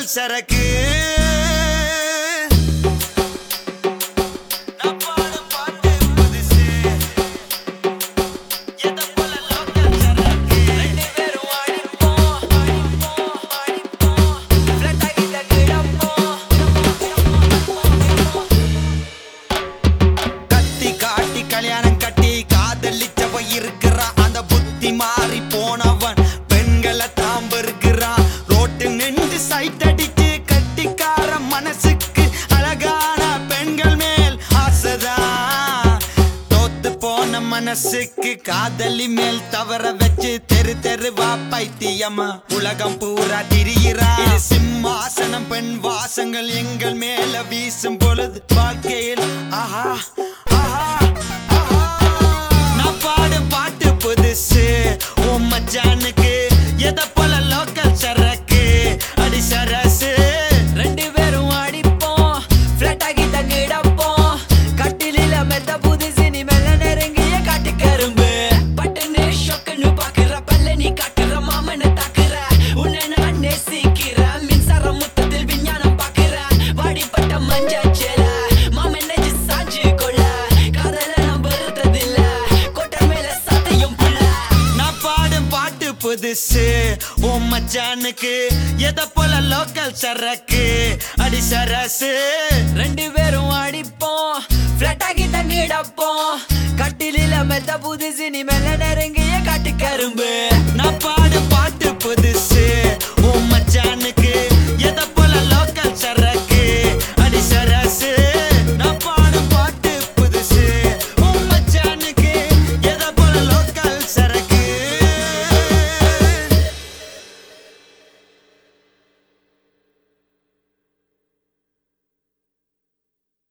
Local சரக்கு நான் பாடும் பாட்டு புதுசு. எதை போல local சரக்கு. ரெண்டு பேரும் அடிப்போம், அடிப்போம், அடிப்போம். flat ஆகிட்ட கிடப்போம். கத்தி காட்டி கல்யாணம் கட்டி காதலிச்சவ இருக்கிறா அந்த புத்தி மாறி போனவன் பெண்களை தாம்ப இருக்கிறான் ரோட்டு நின்று சைட் அடிச்சு கட்டிக்கார மனசுக்கு அழகான பெண்கள் மேல் ஆசைதான் தோத்து போன மனசுக்கு காதலி மேல் தவற வச்சு தெரு தெருவா பைத்தியமா உலகம் பூரா திரிகிறா இது சிம்மாசனம் பெண் வாசங்கள் எங்கள் மேல வீசும் பொழுது வாழ்க்கையில் ஆஹா ஆஹா ஆஹா. நான் பாடும் பாட்டு புதுசு உன் மச்சானுக்கு எதை போல லோக்கல் சரக்கு அடி சரசு ரெண்டு பேரும் அடிப்போம், flat ஆகிட்ட கிடப்போம். கட்டிலில மெத்த புதுசு, நீ மெல்ல நெருங்கிய காட்டுக்கரும்பு. பட்டுன்னு ஷொக்குன்னு பாக்குற, பல்ல நீ காட்டுற, மாமனை தாக்குற. உன்னை நான் நேசிக்கிறேன், மின்சார முத்தத்தில் விஞ்ஞானம் பார்க்கிறேன். வாடிப்பட்ட மஞ்சள் சேலை, மாமன் நெஞ்சு சாஞ்சு கொள்ள. காதலை நான் வெறுத்ததில்ல, கோட்டை மேல சத்தியம் புள்ள. நான் பாடும் பாட்டு புதுசு உன் மச்சானுக்கு எதை போல லோக்கல் சரக்கு அடி சரசு ரெண்டு பேரும் அடிப்போம் flat ஆகி தங்கிடப்போம் கட்டிலில மெத்த புதுசு நீ மெல்ல நெருங்கிய காட்டு கரும்பு நான் பாடும் பாட்டு புதுசு